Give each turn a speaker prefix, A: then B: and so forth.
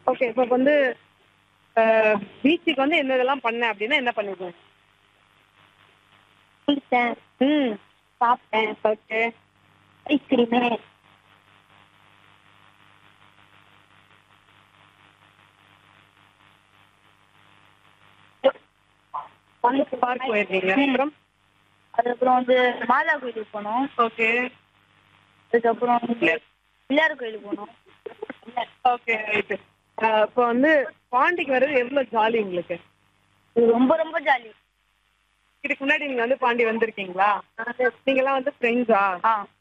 A: okay இப்போ வந்து பீச்சுக்கு வந்து என்ன இதெல்லாம் பண்ண அப்படின்னா என்ன பண்ணிருக்கீங்க
B: குளித்தேன்
A: ம்
B: சாப்பிட்டேன்
A: ஓகே
B: ஐஸ்கிரீமு
A: பார்க் போயிருக்கீங்க அப்புறம்
B: அதுக்கப்புறம் வந்து மாதா கோயிலுக்கு போனோம்
A: ஓகே
B: அதுக்கப்புறம் வந்து பிள்ளையார் கோயிலுக்கு போனோம்
A: ஓகே ரைட்டு இப்போ வந்து பாண்டிக்கு வர்றது எவ்வளோ ஜாலி உங்களுக்கு
B: இது ரொம்ப ரொம்ப ஜாலி
A: இதுக்கு முன்னாடி நீங்க வந்து பாண்டி வந்திருக்கீங்களா நீங்கெல்லாம் வந்து ஃப்ரெண்ட்ஸா
B: ஆ